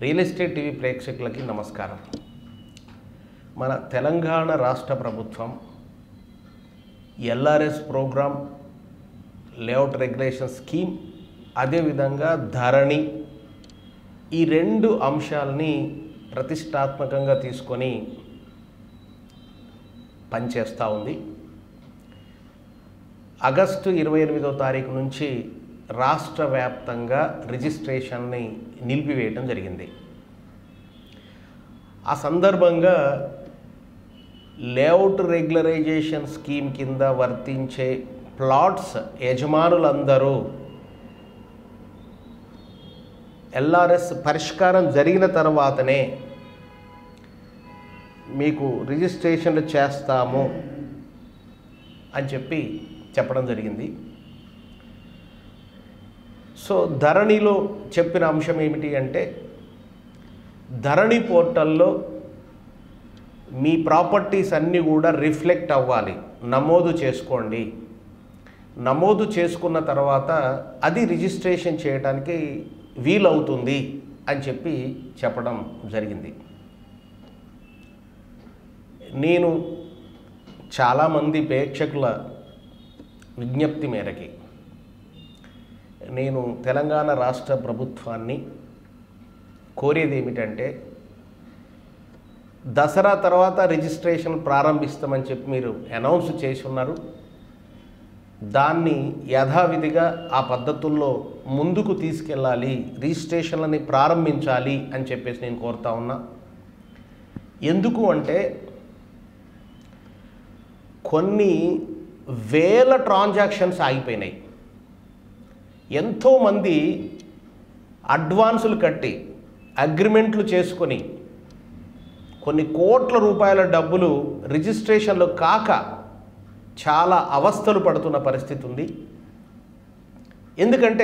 Real estate TV ప్రేక్షకులకి నమస్కారం మన తెలంగాణ రాష్ట్ర ప్రభుత్వం LRS program layout regulation scheme అదేవిధంగా ధరణి ఈ రెండు అంశాలని ప్రతిష్టాత్మకంగా తీసుకొని పనిచేస్తూ ఉంది ఆగస్టు ఇరవై ఎనిమిదో తారీఖు నుంచి రాష్ట్ర వ్యాప్తంగా రిజిస్ట్రేషన్ని నిలిపివేయటం జరిగింది ఆ సందర్భంగా లేఅవుట్ రెగ్యులరైజేషన్ స్కీమ్ కింద వర్తించే ప్లాట్స్ యజమానులందరూ ఎల్ఆర్ఎస్ పరిష్కారం జరిగిన తర్వాతనే మీకు రిజిస్ట్రేషన్లు చేస్తాము అని చెప్పి చెప్పడం జరిగింది సో ధరణిలో చెప్పిన అంశం ఏమిటి అంటే ధరణి పోర్టల్లో మీ ప్రాపర్టీస్ అన్నీ కూడా రిఫ్లెక్ట్ అవ్వాలి నమోదు చేసుకోండి నమోదు చేసుకున్న తర్వాత అది రిజిస్ట్రేషన్ చేయడానికి వీలవుతుంది అని చెప్పి చెప్పడం జరిగింది నేను చాలామంది ప్రేక్షకుల విజ్ఞప్తి మేరకి నేను తెలంగాణ రాష్ట్ర ప్రభుత్వాన్ని కోరేది ఏమిటంటే దసరా తర్వాత రిజిస్ట్రేషన్ ప్రారంభిస్తామని చెప్పి మీరు అనౌన్స్ చేసి ఉన్నారు దాన్ని యథావిధిగా ఆ పద్ధతుల్లో ముందుకు తీసుకెళ్ళాలి రిజిస్ట్రేషన్లని ప్రారంభించాలి అని చెప్పేసి నేను కోరుతా ఉన్నా ఎందుకు అంటే కొన్ని వేల ట్రాన్సాక్షన్స్ ఆగిపోయినాయి ఎంతోమంది అడ్వాన్సులు కట్టి అగ్రిమెంట్లు చేసుకొని కొన్ని కోట్ల రూపాయల డబ్బులు రిజిస్ట్రేషన్లు కాక చాలా అవస్థలు పడుతున్న పరిస్థితి ఉంది ఎందుకంటే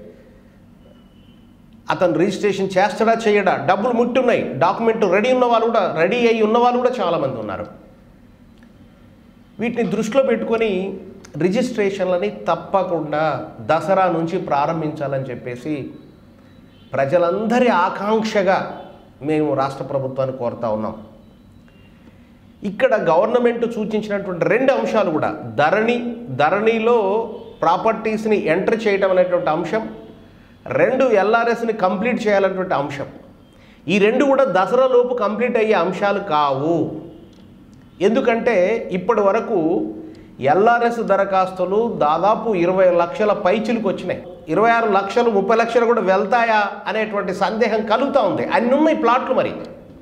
అతను రిజిస్ట్రేషన్ చేస్తాడా చేయడా డబ్బులు ముట్టున్నాయి డాక్యుమెంట్ రెడీ ఉన్న వాళ్ళు కూడా రెడీ అయ్యి ఉన్న వాళ్ళు కూడా చాలామంది ఉన్నారు వీటిని దృష్టిలో పెట్టుకొని రిజిస్ట్రేషన్లని తప్పకుండా దసరా నుంచి ప్రారంభించాలని చెప్పేసి ప్రజలందరి ఆకాంక్షగా మేము రాష్ట్ర ప్రభుత్వాన్ని కోరుతా ఉన్నాం ఇక్కడ గవర్నమెంట్ సూచించినటువంటి రెండు అంశాలు కూడా ధరణి ధరణిలో ప్రాపర్టీస్ని ఎంటర్ చేయడం అనేటువంటి అంశం రెండు ఎల్ఆర్ఎస్ని కంప్లీట్ చేయాలనేటువంటి అంశం ఈ రెండు కూడా దసరా లోపు కంప్లీట్ అయ్యే అంశాలు కావు ఎందుకంటే ఇప్పటి వరకు ఎల్ఆర్ఎస్ దరఖాస్తులు దాదాపు ఇరవై లక్షల పైచిలకు వచ్చినాయి ఇరవై ఆరు లక్షలు ముప్పై లక్షలు కూడా వెళ్తాయా అనేటువంటి సందేహం కలుగుతూ ఉంది అన్ని ఉన్నాయి ప్లాట్లు మరి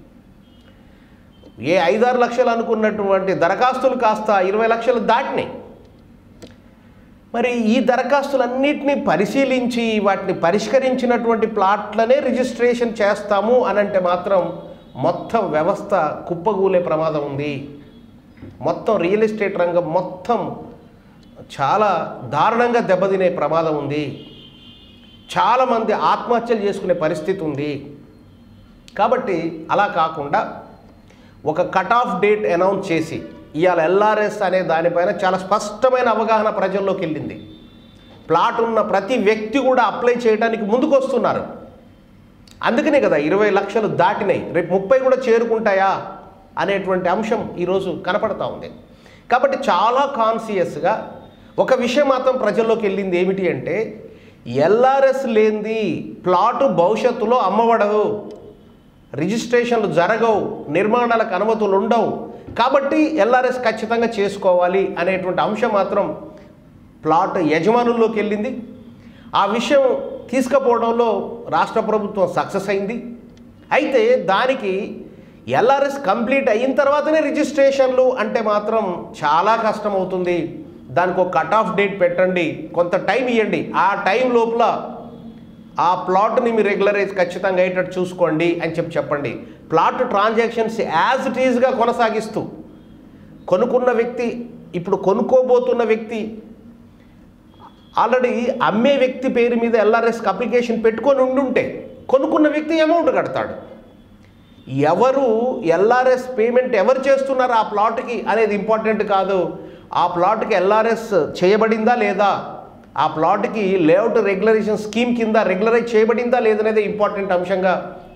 ఏ ఐదారు లక్షలు అనుకున్నటువంటి దరఖాస్తులు కాస్త ఇరవై లక్షలు దాటినాయి మరి ఈ దరఖాస్తులన్నింటినీ పరిశీలించి వాటిని పరిష్కరించినటువంటి ప్లాట్లనే రిజిస్ట్రేషన్ చేస్తాము అని అంటే మాత్రం మొత్తం వ్యవస్థ కుప్పగూలే ప్రమాదం ఉంది మొత్తం రియల్ ఎస్టేట్ రంగం మొత్తం చాలా దారుణంగా దెబ్బతినే ప్రమాదం ఉంది చాలామంది ఆత్మహత్యలు చేసుకునే పరిస్థితి ఉంది కాబట్టి అలా కాకుండా ఒక కట్ ఆఫ్ డేట్ అనౌన్స్ చేసి ఇవాళ ఎల్ఆర్ఎస్ అనే దానిపైన చాలా స్పష్టమైన అవగాహన ప్రజల్లోకి వెళ్ళింది ప్లాట్ ఉన్న ప్రతి వ్యక్తి కూడా అప్లై చేయడానికి ముందుకు వస్తున్నారు అందుకనే కదా ఇరవై లక్షలు దాటినాయి రేపు ముప్పై కూడా చేరుకుంటాయా అనేటువంటి అంశం ఈరోజు కనపడతా ఉంది కాబట్టి చాలా కాన్సియస్గా ఒక విషయం మాత్రం ప్రజల్లోకి వెళ్ళింది ఏమిటి అంటే ఎల్ఆర్ఎస్ లేనిది ప్లాటు భవిష్యత్తులో అమ్మబడదు రిజిస్ట్రేషన్లు జరగవు నిర్మాణాలకు అనుమతులు ఉండవు కాబట్టి ఎల్ఆర్ఎస్ ఖచ్చితంగా చేసుకోవాలి అనేటువంటి అంశం మాత్రం ప్లాట్ యజమానుల్లోకి వెళ్ళింది ఆ విషయం తీసుకుపోవడంలో రాష్ట్ర ప్రభుత్వం సక్సెస్ అయింది అయితే దానికి ఎల్ఆర్ఎస్ కంప్లీట్ అయిన తర్వాతనే రిజిస్ట్రేషన్లు అంటే మాత్రం చాలా కష్టం అవుతుంది దానికి ఒక కట్ ఆఫ్ డేట్ పెట్టండి కొంత టైం ఇవ్వండి ఆ టైం లోపల ఆ ప్లాట్ని మీరు రెగ్యులరైజ్ ఖచ్చితంగా అయ్యేటట్టు చూసుకోండి అని చెప్పి చెప్పండి ప్లాట్ ట్రాన్సాక్షన్స్ యాజ్ ఇట్ ఈజ్గా కొనసాగిస్తూ కొనుక్కున్న వ్యక్తి ఇప్పుడు కొనుక్కోబోతున్న వ్యక్తి ఆల్రెడీ అమ్మే వ్యక్తి పేరు మీద ఎల్ఆర్ఎస్కి అప్లికేషన్ పెట్టుకొని ఉండుంటే కొనుక్కున్న వ్యక్తి అమౌంట్ కడతాడు ఎవరు ఎల్ఆర్ఎస్ పేమెంట్ ఎవరు చేస్తున్నారు ఆ ప్లాట్కి అనేది ఇంపార్టెంట్ కాదు ఆ ప్లాట్కి ఎల్ఆర్ఎస్ చేయబడిందా లేదా ఆ ప్లాట్కి లేఅవుట్ రెగ్యులరేషన్ స్కీమ్ కింద రెగ్యులరైజ్ చేయబడిందా లేదనేది ఇంపార్టెంట్ అంశంగా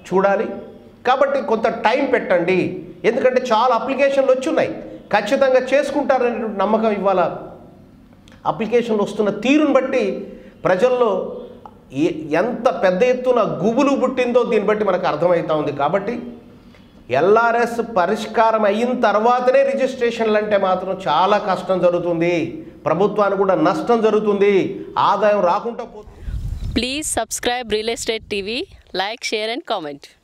చూడాలి కాబట్టి కొంత టైం పెట్టండి ఎందుకంటే చాలా అప్లికేషన్లు వచ్చున్నాయి ఖచ్చితంగా చేసుకుంటారనేటువంటి నమ్మకం ఇవాళ అప్లికేషన్లు వస్తున్న తీరును బట్టి ప్రజల్లో ఏ- ఎంత పెద్ద ఎత్తున గుబులు పుట్టిందో దీన్ని బట్టి మనకు అర్థమవుతా ఉంది కాబట్టి ఎల్ఆర్ఎస్ పరిష్కారం అయిన తర్వాతనే రిజిస్ట్రేషన్లు అంటే మాత్రం చాలా కష్టం జరుగుతుంది ప్రభుత్వానికి కూడా నష్టం జరుగుతుంది ఆదాయం రాకుండా పోతుంది Please subscribe Real Estate TV, like, share, and comment.